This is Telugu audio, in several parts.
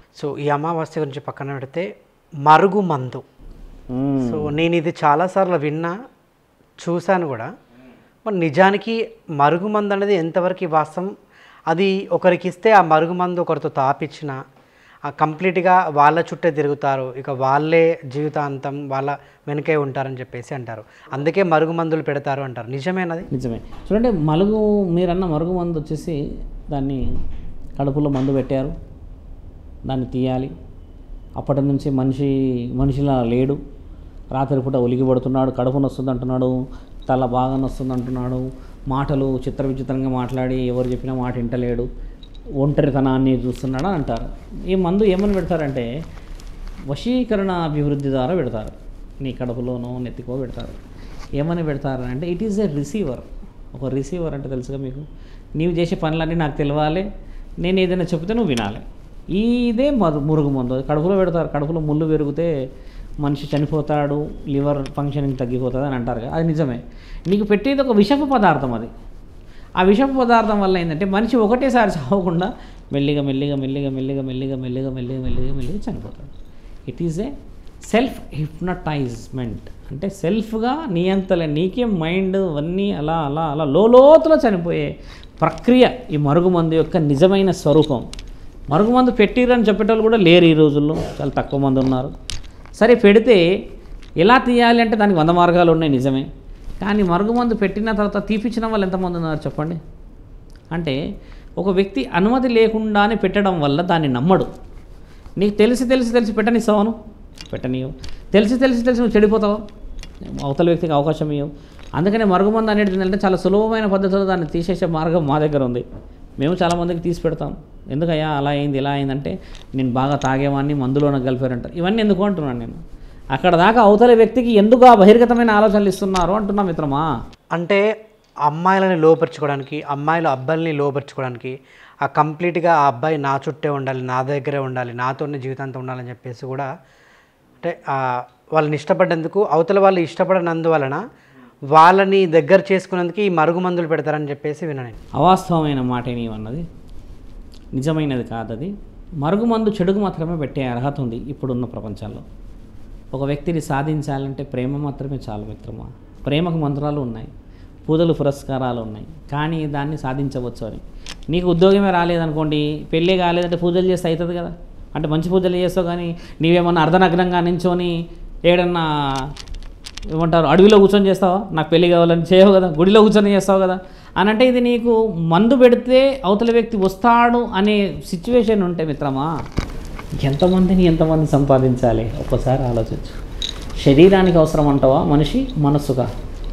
సో ఈ అమావాస్య గురించి పక్కన పెడితే మరుగు మందు మ్మ్. సో నేను ఇది చాలాసార్లు విన్నా చూశాను కూడా మరి నిజానికి మరుగు మందు అనేది ఎంతవరకు వాస్తవం అది ఒకరికి ఇస్తే ఆ మరుగు మందు ఒకరితో తాపిచ్చిన ఆ కంప్లీట్గా వాళ్ళ చుట్టే తిరుగుతారు ఇక వాళ్ళే జీవితాంతం వాళ్ళ వెనకే ఉంటారని చెప్పేసి అంటారు అందుకే మరుగు మందులు పెడతారు అంటారు నిజమేనది నిజమే చూడండి మలుగు మీరన్న మరుగు మందు వచ్చేసి దాన్ని కడుపులో మందు పెట్టారు దాన్ని తీయాలి అప్పటి నుంచి మనిషి మనిషిలా లేడు రాత్రిపూట ఒలిగి పడుతున్నాడు కడుపు నొస్తుంది అంటున్నాడు తల బాగా నొస్తుంది అంటున్నాడు మాటలు చిత్ర విచిత్రంగా మాట్లాడి ఎవరు చెప్పినా మాట వింటలేడు ఒంటరితనాన్ని చూస్తున్నాడు అని అంటారు ఈ మందు ఏమని పెడతారంటే వశీకరణ అభివృద్ధి ద్వారా పెడతారు నీ కడుపులోనో నెత్తికో పెడతారు ఏమని పెడతారు అంటే ఇట్ ఈస్ ఎ రిసీవర్ ఒక రిసీవర్ అంటే తెలుసుగా మీకు నీవు చేసే పనులన్నీ నాకు తెలియాలి నేను ఏదైనా చెప్తే నువ్వు వినాలి ఇదే మరు మురుగు మందు అది కడుపులో పెడతారు కడుపులో ముళ్ళు పెరిగితే మనిషి చనిపోతాడు లివర్ ఫంక్షనింగ్ తగ్గిపోతుంది అని అంటారు కదా అది నిజమే నీకు పెట్టేది ఒక విషపు పదార్థం అది ఆ విషపు పదార్థం వల్ల ఏంటంటే మనిషి ఒకటేసారి చావకుండా మెల్లిగా మెల్లిగా మెల్లిగా మెల్లిగా మెల్లిగా మెల్లిగా మెల్లిగా మెల్లిగా మెల్లిగా చనిపోతాడు it is a self hypnotisement అంటే సెల్ఫ్గా నియంతలే నీకే మైండ్ అవన్నీ అలా అలా అలా లోతులో చనిపోయే ప్రక్రియ ఈ మరుగుమందు యొక్క నిజమైన స్వరూపం మరుగుమందు పెట్టిరని చెప్పేటోళ్ళు కూడా లేరు ఈ రోజుల్లో చాలా తక్కువ మంది ఉన్నారు సరే పెడితే ఎలా తీయాలి అంటే దానికి వంద మార్గాలు ఉన్నాయి నిజమే కానీ మరుగుమందు పెట్టిన తర్వాత తీపిచ్చిన వాళ్ళు ఎంతమంది ఉన్నారు చెప్పండి అంటే ఒక వ్యక్తి అనుమతి లేకుండానే పెట్టడం వల్ల దాన్ని నమ్మడు నీకు తెలిసి తెలిసి తెలిసి పెట్టనిస్తావాను పెట్టనీయవు తెలిసి తెలిసి తెలిసి నువ్వు చెడిపోతావు అవతల వ్యక్తికి అవకాశం ఇవ్వవు అందుకనే మరుగుమందు అనేది ఏంటంటే చాలా సులభమైన పద్ధతిలో దాన్ని తీసేసే మార్గం మా దగ్గర ఉంది మేము చాలామందికి తీసి పెడతాం ఎందుకయ్యా అలా అయింది ఇలా అయిందంటే నేను బాగా తాగేవాడిని మందులో నాకు కలిపారంటారు ఇవన్నీ ఎందుకు అంటున్నాను నేను అక్కడ దాకా అవతల వ్యక్తికి ఎందుకు ఆ బహిర్గతమైన ఆలోచనలు ఇస్తున్నారు అంటున్నా మిత్రమా అంటే అమ్మాయిలని లోపరుచుకోవడానికి అమ్మాయిలు అబ్బాయిలని లోపరుచుకోవడానికి ఆ కంప్లీట్గా ఆ అబ్బాయి నా చుట్టే ఉండాలి నా దగ్గరే ఉండాలి నాతోనే జీవితాంతం ఉండాలని చెప్పేసి కూడా అంటే ఆ వాళ్ళని ఇష్టపడ్డందుకు అవతల వాళ్ళు ఇష్టపడనందువలన వాళ్ళని దగ్గర చేసుకున్నందుకు ఈ మరుగు మందులు పెడతారని చెప్పేసి విన్నాను అవాస్తవమైన మాట నీవన్నది నిజమైనది కాదది మరుగుమందు చెడుకు మాత్రమే పెట్టే అర్హత ఉంది ఇప్పుడున్న ప్రపంచంలో ఒక వ్యక్తిని సాధించాలంటే ప్రేమ మాత్రమే చాలు మిత్రమా ప్రేమకు మంత్రాలు ఉన్నాయి పూజలు పురస్కారాలు ఉన్నాయి కానీ దాన్ని సాధించవచ్చు అని నీకు ఉద్యోగమే రాలేదనుకోండి పెళ్ళే కాలేదంటే పూజలు చేస్తే అవుతుంది కదా అంటే మంచి పూజలు చేస్తావు కానీ నీవేమన్నా అర్ధనగ్నంగా నించొని ఏడన్నా ఏమంటారు అడవిలో కూర్చొని చేస్తావా నాకు పెళ్లి కావాలని చేయవు కదా గుడిలో కూర్చొని చేస్తావు కదా అని అంటే ఇది నీకు మందు పెడితే అవతల వ్యక్తి వస్తాడు అనే సిచ్యువేషన్ ఉంటే మిత్రమా ఎంతమందిని ఎంతమంది సంపాదించాలి ఒక్కసారి ఆలోచించు శరీరానికి అవసరం అంటావా మనిషి మనస్సుగా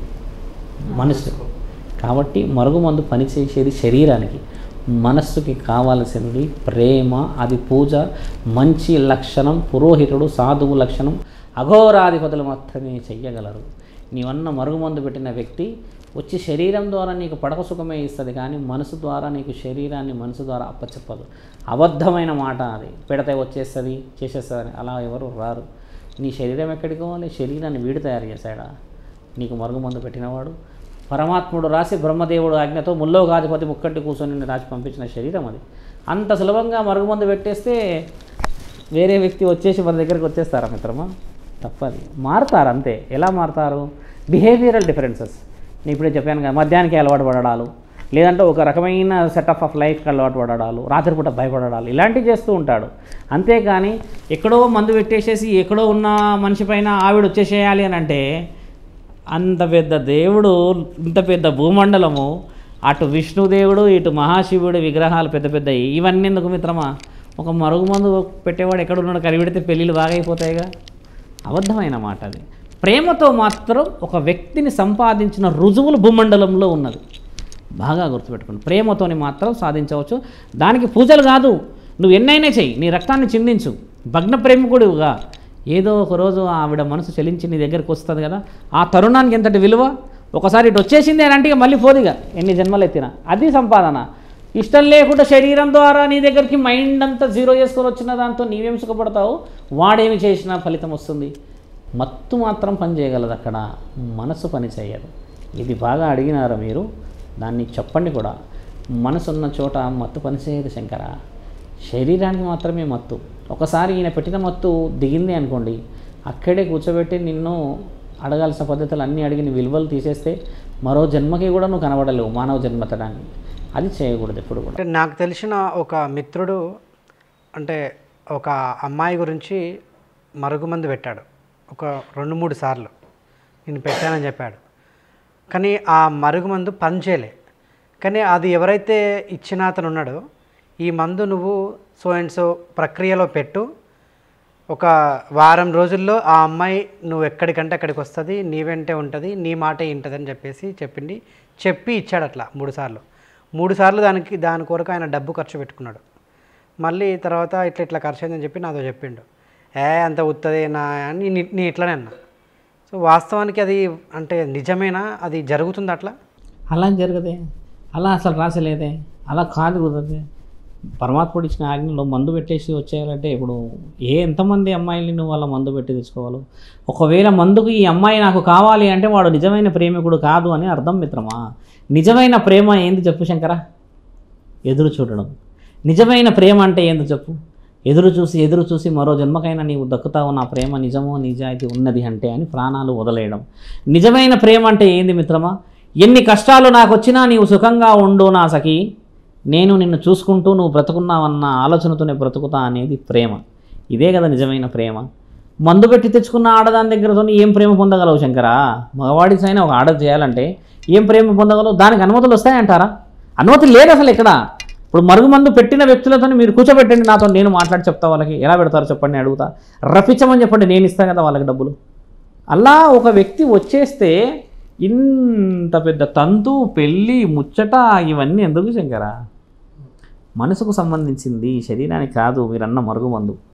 మనస్సు కాబట్టి మరుగుమందు పనిచేసేది శరీరానికి మనస్సుకి కావాల్సినది ప్రేమ అది పూజ మంచి లక్షణం పురోహితుడు సాధువు లక్షణం అఘోరాధిపతులు మాత్రమే చెయ్యగలరు నీవన్న మరుగుమందు పెట్టిన వ్యక్తి వచ్చి శరీరం ద్వారా నీకు పడక సుఖమే ఇస్తుంది కానీ మనసు ద్వారా నీకు శరీరాన్ని మనసు ద్వారా అప్పచెప్పదు అబద్ధమైన మాట అది పెడితే వచ్చేస్తుంది చేసేస్తుంది అలా ఎవరు రారు నీ శరీరం ఎక్కడికి పోవాలి శరీరాన్ని వీడు తయారు చేశాడా నీకు మరుగుమందు పెట్టినవాడు పరమాత్ముడు రాసి బ్రహ్మదేవుడు ఆజ్ఞతో ముల్లోకాధిపతి ముక్కట్టి కూర్చొని రాసి పంపించిన శరీరం అది అంత సులభంగా మరుగుమందు పెట్టేస్తే వేరే వ్యక్తి వచ్చేసి మన దగ్గరికి వచ్చేస్తారా మిత్రమా తప్పది మారుతారు అంతే ఎలా మారుతారు బిహేవియరల్ డిఫరెన్సెస్ నేను ఇప్పుడే చెప్పాను కదా మద్యానికి అలవాటు పడడాలు లేదంటే ఒక రకమైన సెటప్ ఆఫ్ లైఫ్కి అలవాటు పడడాలు రాత్రిపూట భయపడడాలు ఇలాంటివి చేస్తూ ఉంటాడు అంతేకాని ఎక్కడో మందు పెట్టేసేసి ఎక్కడో ఉన్న మనిషి పైన ఆవిడ వచ్చేసేయాలి అని అంటే అంత పెద్ద దేవుడు ఇంత పెద్ద భూమండలము అటు విష్ణుదేవుడు ఇటు మహాశివుడు విగ్రహాలు పెద్ద పెద్దవి ఇవన్నీ ఎందుకు మిత్రమా ఒక మరుగుమందు పెట్టేవాడు ఎక్కడ ఉన్నాడు కరిపెడితే పెళ్ళిళ్ళు బాగా అయిపోతాయిగా అబద్ధమైన మాట అది ప్రేమతో మాత్రం ఒక వ్యక్తిని సంపాదించిన రుజువులు భూమండలంలో ఉన్నది బాగా గుర్తుపెట్టుకోండి ప్రేమతోని మాత్రం సాధించవచ్చు దానికి పూజలు కాదు నువ్వు ఎన్నైనా చెయ్యి నీ రక్తాన్ని చిందించు భగ్న ప్రేమికుడిగా ఏదో ఒక రోజు ఆవిడ మనసు చెలించి నీ దగ్గరికి వస్తుంది కదా ఆ తరుణానికి ఎంతటి విలువ ఒకసారి ఇటు వచ్చేసింది అని అంటే ఇక మళ్ళీ పోదిగా ఎన్ని జన్మలు ఎత్తినా అది సంపాదన ఇష్టం లేకుండా శరీరం ద్వారా నీ దగ్గరికి మైండ్ అంతా జీరో చేసుకొని వచ్చిన దాంతో నీవేం సుఖపడతావు వాడేమి చేసినా ఫలితం వస్తుంది మత్తు మాత్రం పని చేయగలదు అక్కడ మనసు పని చేయదు ఇది బాగా అడిగినారు మీరు దాన్ని చెప్పండి కూడా మనసున్న చోట మత్తు పని చేయదు శంకర శరీరానికి మాత్రమే మత్తు ఒకసారి ఈయన పెట్టిన మత్తు దిగింది అనుకోండి అక్కడే కూర్చోబెట్టి నిన్ను అడగాల్సిన పద్ధతులు అన్నీ అడిగిన విలువలు తీసేస్తే మరో జన్మకి కూడా నువ్వు కనబడలేవు మానవ జన్మతడానికి అది చేయకూడదు ఎప్పుడు కూడా అంటే నాకు తెలిసిన ఒక మిత్రుడు అంటే ఒక అమ్మాయి గురించి మరుగుమందు పెట్టాడు ఒక రెండు మూడు సార్లు నేను పెట్టానని చెప్పాడు కానీ ఆ మరుగుమందు పనిచేయలే కానీ అది ఎవరైతే ఇచ్చిన అతను ఉన్నాడో ఈ మందు నువ్వు సో అండ్ సో ప్రక్రియలో పెట్టు ఒక వారం రోజుల్లో ఆ అమ్మాయి నువ్వు ఎక్కడికంటే అక్కడికి వస్తుంది నీ వెంటే ఉంటుంది నీ మాటే వింటుంది అని చెప్పేసి చెప్పింది చెప్పి ఇచ్చాడు అట్లా మూడు సార్లు మూడు సార్లు దానికి దాని కొరకు ఆయన డబ్బు ఖర్చు పెట్టుకున్నాడు మళ్ళీ తర్వాత ఇట్లా ఇట్లా ఖర్చు అయిందని చెప్పి నాతో చెప్పిండు ఏ అంత ఉత్తదే నా అని నీ- నీ ఇట్లనే అన్నా సో వాస్తవానికి అది అంటే నిజమేనా అది జరుగుతుంది అట్లా అలా జరగదే అలా అసలు రాసలేదే అలా కాదు కుదరదే పరమాత్ముడు ఇచ్చిన ఆజ్ఞలో మందు పెట్టేసి వచ్చేయాలంటే ఇప్పుడు ఏ ఎంతమంది అమ్మాయిల్ని నువ్వు వాళ్ళ మందు పెట్టి తెచ్చుకోవాలి ఒకవేళ మందుకు ఈ అమ్మాయి నాకు కావాలి అంటే వాడు నిజమైన ప్రేమికుడు కాదు అని అర్థం మిత్రమా నిజమైన ప్రేమ ఏంది చెప్పు శంకర ఎదురు చూడడం నిజమైన ప్రేమ అంటే ఏంది చెప్పు ఎదురు చూసి ఎదురు చూసి మరో జన్మకైనా నీవు దక్కుతావు నా ప్రేమ నిజమో నిజాయితీ ఉన్నది అంటే అని ప్రాణాలు వదిలేయడం నిజమైన ప్రేమ అంటే ఏంది మిత్రమా ఎన్ని కష్టాలు నాకు వచ్చినా నీవు సుఖంగా ఉండు నా సఖి నేను నిన్ను చూసుకుంటూ నువ్వు బ్రతుకున్నావన్న ఆలోచనతోనే బ్రతుకుతా అనేది ప్రేమ ఇదే కదా నిజమైన ప్రేమ మందు పెట్టి తెచ్చుకున్న ఆడదాని దగ్గరతో ఏం ప్రేమ పొందగలవు శంకరా మగవాడి సైనా ఒక ఆర్డర్ చేయాలంటే ఏం ప్రేమ పొందగలవు దానికి అనుమతులు వస్తాయంటారా అనుమతి లేదు అసలు ఇక్కడ ఇప్పుడు మరుగు మందు పెట్టిన వ్యక్తులతో మీరు కూర్చోబెట్టండి నాతో నేను మాట్లాడి చెప్తా వాళ్ళకి ఎలా పెడతారో చెప్పండి అడుగుతా రప్పించమని చెప్పండి నేను ఇస్తాను కదా వాళ్ళకి డబ్బులు అలా ఒక వ్యక్తి వచ్చేస్తే ఇంత పెద్ద తంతు పెళ్ళి ముచ్చట ఇవన్నీ ఎందుకు శంకరా మనసుకు సంబంధించింది శరీరానికి కాదు మీరన్న మరుగుమందు